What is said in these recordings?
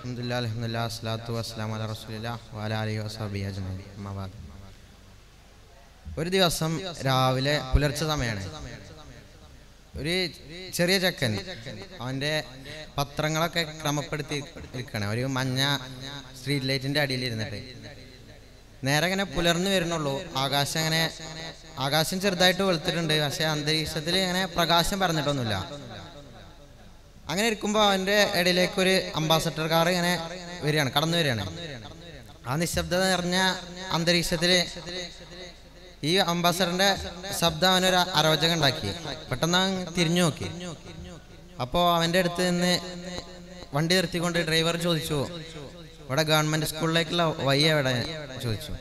അൽഹംദുലില്ലാ അൽഹംദുലില്ലാ അസ്സലാത്തു വസ്സലാമു അലാ റസൂലില്ലാ വഅലാ ആലിഹി വസഹബിഹി അജ്മഈൻ അമ്മാ ബഅദ് ഒരു ദിവസം രാവിലെ പുലർച്ചെ സമയമാണ് ഒരു ചെറിയ ചെക്കൻ അവന്റെ പത്രങ്ങളൊക്കെ ക്രമപ്പെടുത്തി ഇരിക്കണേ ഒരു മഞ്ഞ സ്ട്രീറ്റ് ലൈറ്റിന്റെ അടിയിൽ ഇരുന്നിട്ട് നേരെ ഇങ്ങനെ പുലർന്നു വരുന്നുള്ളൂ ആകാശം അങ്ങനെ ആകാശം ചെറുതായിട്ട് വെളുത്തിട്ടുണ്ട് പക്ഷെ അന്തരീക്ഷത്തിൽ ഇങ്ങനെ പ്രകാശം പറഞ്ഞിട്ടൊന്നുമില്ല അങ്ങനെ ഇരിക്കുമ്പോൾ അവന്റെ ഇടയിലേക്ക് ഒരു അംബാസഡർ കാർ ഇങ്ങനെ വരികയാണ് കടന്നു വരികയാണ് ആ നിശബ്ദത നിറഞ്ഞ അന്തരീക്ഷത്തില് ഈ അംബാസഡറിന്റെ ശബ്ദം അവനൊരു അരോചകം ഉണ്ടാക്കി പെട്ടെന്ന് അവൻ തിരിഞ്ഞു നോക്കി അപ്പോൾ അവന്റെ അടുത്ത് നിന്ന് വണ്ടി നിർത്തിക്കൊണ്ട് ഡ്രൈവർ ചോദിച്ചു ഇവിടെ ഗവൺമെന്റ് സ്കൂളിലേക്കുള്ള വഴി എവിടെ ചോദിച്ചു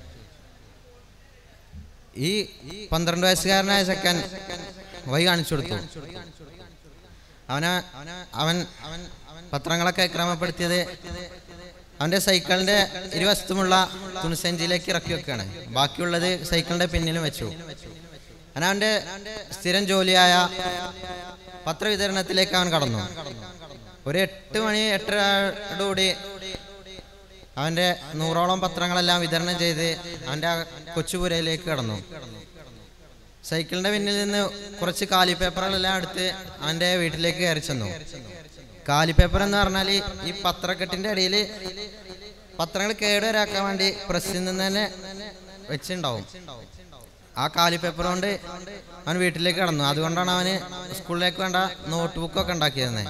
ഈ പന്ത്രണ്ട് വയസ്സുകാരനായ ചെക്കൻ വഴി കാണിച്ചു കൊടുത്തു അവന അവൻ പത്രങ്ങളൊക്കെ ക്രമപ്പെടുത്തിയത് അവന്റെ സൈക്കിളിന്റെ ഇരുവശത്തുമുള്ള തുണിസഞ്ചിയിലേക്ക് ഇറക്കി വെക്കുകയാണ് ബാക്കിയുള്ളത് സൈക്കിളിന്റെ പിന്നിലും വെച്ചു അങ്ങനെ അവന്റെ സ്ഥിരം ജോലിയായ പത്രവിതരണത്തിലേക്ക് അവൻ കടന്നു ഒരു എട്ട് മണി എട്ടരയോടുകൂടി അവന്റെ നൂറോളം പത്രങ്ങളെല്ലാം വിതരണം ചെയ്ത് അവന്റെ ആ കൊച്ചുപുരയിലേക്ക് കടന്നു സൈക്കിളിന്റെ പിന്നിൽ നിന്ന് കുറച്ച് കാലി പേപ്പറുകളെല്ലാം എടുത്ത് അവന്റെ വീട്ടിലേക്ക് കയറി ചെന്നു കാലി പേപ്പർ എന്ന് പറഞ്ഞാൽ ഈ പത്രക്കെട്ടിന്റെ അടിയിൽ പത്രങ്ങൾ കേടുവരാക്കാൻ വേണ്ടി പ്രസ്സിൽ നിന്ന് തന്നെ വെച്ചിട്ടുണ്ടാവും ആ കാലി പേപ്പർ കൊണ്ട് അവൻ വീട്ടിലേക്ക് കടന്നു അതുകൊണ്ടാണ് അവന് സ്കൂളിലേക്ക് വേണ്ട നോട്ട് ബുക്കൊക്കെ ഉണ്ടാക്കിയിരുന്നത്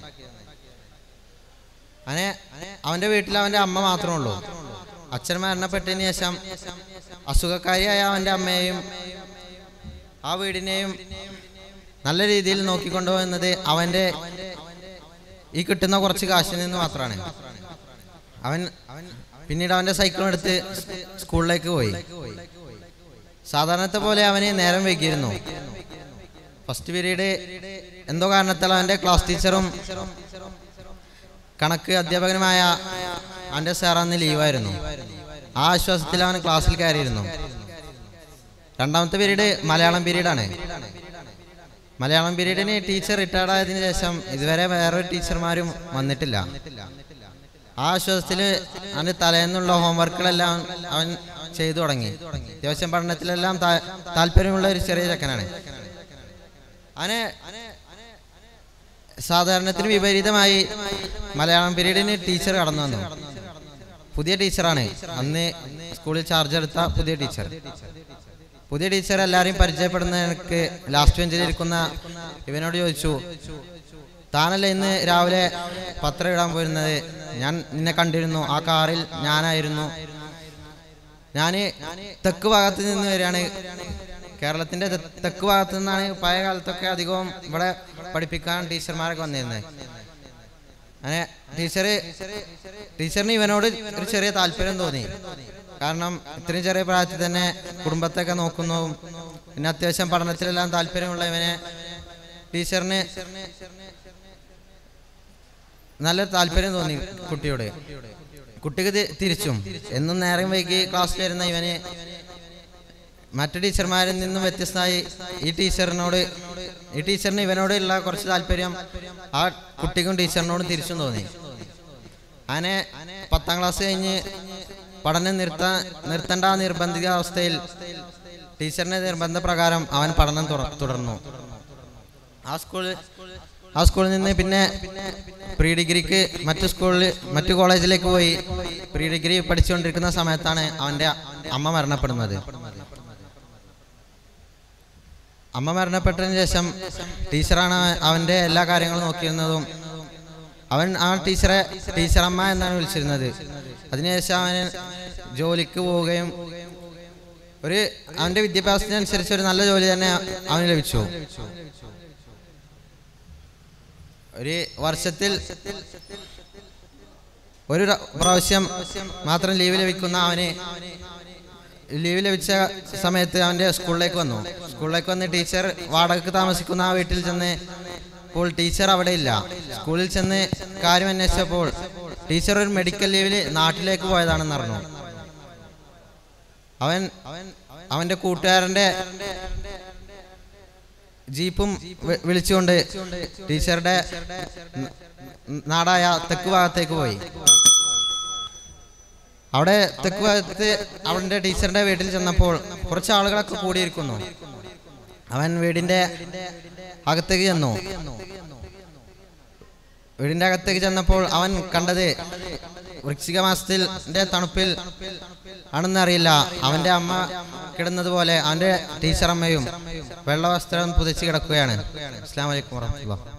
അങ്ങനെ അവന്റെ വീട്ടിൽ അവന്റെ അമ്മ മാത്രമേ ഉള്ളൂ അച്ഛൻ മരണപ്പെട്ടതിന് ശേഷം അസുഖക്കാരിയായ അവന്റെ അമ്മയെയും ആ വീടിനെയും നല്ല രീതിയിൽ നോക്കിക്കൊണ്ടുപോകുന്നത് അവന്റെ ഈ കിട്ടുന്ന കുറച്ച് കാശിൽ നിന്ന് മാത്രമാണ് അവൻ പിന്നീട് അവന്റെ സൈക്കിളും എടുത്ത് സ്കൂളിലേക്ക് പോയി സാധാരണത്തെ പോലെ അവന് നേരം വൈകിയിരുന്നു ഫസ്റ്റ് പീരീഡ് എന്തോ കാരണത്താൽ അവന്റെ ക്ലാസ് ടീച്ചറും കണക്ക് അധ്യാപകനുമായ അവന്റെ സാർ അന്ന് ലീവായിരുന്നു ആ ആശ്വാസത്തിൽ അവൻ ക്ലാസ്സിൽ കയറിയിരുന്നു രണ്ടാമത്തെ പീരീഡ് മലയാളം പീരീഡാണ് മലയാളം പീരീഡിന് ടീച്ചർ റിട്ടയർഡ് ആയതിനു ശേഷം ഇതുവരെ വേറൊരു ടീച്ചർമാരും വന്നിട്ടില്ല ആ ആശ്വാസത്തിൽ അവന്റെ തലേന്നുള്ള ഹോംവർക്കുകളെല്ലാം അവൻ ചെയ്തു തുടങ്ങി അത്യാവശ്യം പഠനത്തിലെല്ലാം താ- താല്പര്യമുള്ള ഒരു ചെറിയ ചെക്കനാണ് അവനെ സാധാരണത്തിന് വിപരീതമായി മലയാളം പീരീഡിന് ടീച്ചർ കടന്നു വന്നു പുതിയ ടീച്ചറാണ് അന്ന് സ്കൂളിൽ ചാർജ് എടുത്ത പുതിയ ടീച്ചർ പുതിയ ടീച്ചർ എല്ലാവരെയും പരിചയപ്പെടുന്ന എനിക്ക് ലാസ്റ്റ് ബെഞ്ചിൽ ഇരിക്കുന്ന ഇവനോട് ചോദിച്ചു താനല്ലേ ഇന്ന് രാവിലെ പത്രം ഇടാൻ പോയിരുന്നത് ഞാൻ നിന്നെ കണ്ടിരുന്നു ആ കാറിൽ ഞാനായിരുന്നു ഞാന് തെക്ക് ഭാഗത്ത് നിന്ന് വരികയാണ് കേരളത്തിന്റെ തെ- തെക്ക് ഭാഗത്ത് നിന്നാണ് പഴയ കാലത്തൊക്കെ അധികവും ഇവിടെ പഠിപ്പിക്കാൻ ടീച്ചർമാരൊക്കെ വന്നിരുന്നത് അങ്ങനെ ടീച്ചർ ടീച്ചറിന് ഇവനോട് ഒരു ചെറിയ താല്പര്യം തോന്നി കാരണം ഇത്രയും ചെറിയ പ്രായത്തിൽ തന്നെ കുടുംബത്തൊക്കെ നോക്കുന്നു പിന്നെ അത്യാവശ്യം പഠനത്തിലെല്ലാം താല്പര്യമുള്ള ഇവനെ ടീച്ചറിന് നല്ല താല്പര്യം തോന്നി കുട്ടിയോട് കുട്ടിക്ക് തി- തിരിച്ചും എന്നും നേരം വൈകി ക്ലാസ്സിൽ വരുന്ന ഇവന് മറ്റു ടീച്ചർമാരിൽ നിന്നും വ്യത്യസ്തമായി ഈ ടീച്ചറിനോട് ഈ ടീച്ചറിന് ഇവനോടുള്ള കുറച്ച് താല്പര്യം ആ കുട്ടിക്കും ടീച്ചറിനോടും തിരിച്ചും തോന്നി അങ്ങനെ പത്താം ക്ലാസ് കഴിഞ്ഞ് പഠനം നിർത്താൻ നിർത്തേണ്ട നിർബന്ധിത അവസ്ഥയിൽ ടീച്ചറിന്റെ നിർബന്ധപ്രകാരം അവൻ പഠനം തുട- തുടർന്നു ആ സ്കൂളിൽ ആ സ്കൂളിൽ നിന്ന് പിന്നെ പ്രീ ഡിഗ്രിക്ക് മറ്റു സ്കൂളിൽ മറ്റു കോളേജിലേക്ക് പോയി പ്രീ ഡിഗ്രി പഠിച്ചുകൊണ്ടിരിക്കുന്ന സമയത്താണ് അവന്റെ അമ്മ മരണപ്പെടുന്നത് അമ്മ മരണപ്പെട്ടതിന് ശേഷം ടീച്ചറാണ് അവന്റെ എല്ലാ കാര്യങ്ങളും നോക്കിയിരുന്നതും അവൻ ആ ടീച്ചറെ ടീച്ചറമ്മ എന്നാണ് വിളിച്ചിരുന്നത് അതിനുശേഷം അവന് ജോലിക്ക് പോവുകയും ഒരു അവന്റെ വിദ്യാഭ്യാസത്തിനനുസരിച്ച് ഒരു നല്ല ജോലി തന്നെ അവന് ലഭിച്ചു ഒരു വർഷത്തിൽ ഒരു ര- പ്രാവശ്യം മാത്രം ലീവ് ലഭിക്കുന്ന അവന് ലീവ് ലഭിച്ച സമയത്ത് അവന്റെ സ്കൂളിലേക്ക് വന്നു സ്കൂളിലേക്ക് വന്ന് ടീച്ചർ വാടകയ്ക്ക് താമസിക്കുന്ന ആ വീട്ടിൽ ചെന്ന് അപ്പോൾ ടീച്ചർ അവിടെ ഇല്ല സ്കൂളിൽ ചെന്ന് കാര്യം അന്വേഷിച്ചപ്പോൾ ടീച്ചർ ഒരു മെഡിക്കൽ ലീവിൽ നാട്ടിലേക്ക് പോയതാണെന്ന് അറിഞ്ഞു അവൻ അവന്റെ കൂട്ടുകാരന്റെ ജീപ്പും വി- വിളിച്ചുകൊണ്ട് ടീച്ചറുടെ ന- നാടായ തെക്ക് ഭാഗത്തേക്ക് പോയി അവിടെ തെക്ക് ഭാഗത്ത് അവന്റെ ടീച്ചറിന്റെ വീട്ടിൽ ചെന്നപ്പോൾ കുറച്ച് ആളുകളൊക്കെ കൂടിയിരിക്കുന്നു അവൻ വീടിന്റെ അകത്തേക്ക് ചെന്നു വീടിന്റെ അകത്തേക്ക് ചെന്നപ്പോൾ അവൻ കണ്ടത് വൃശ്ചിക മാസത്തിന്റെ തണുപ്പിൽ ആണെന്നറിയില്ല അവന്റെ അമ്മ കിടന്നത് പോലെ അവന്റെ ടീച്ചർ അമ്മയും വെള്ള വസ്ത്രം പുതച്ച് കിടക്കുകയാണ് അസ്സാം വലൈക്കും വാഹമത്തുള്ള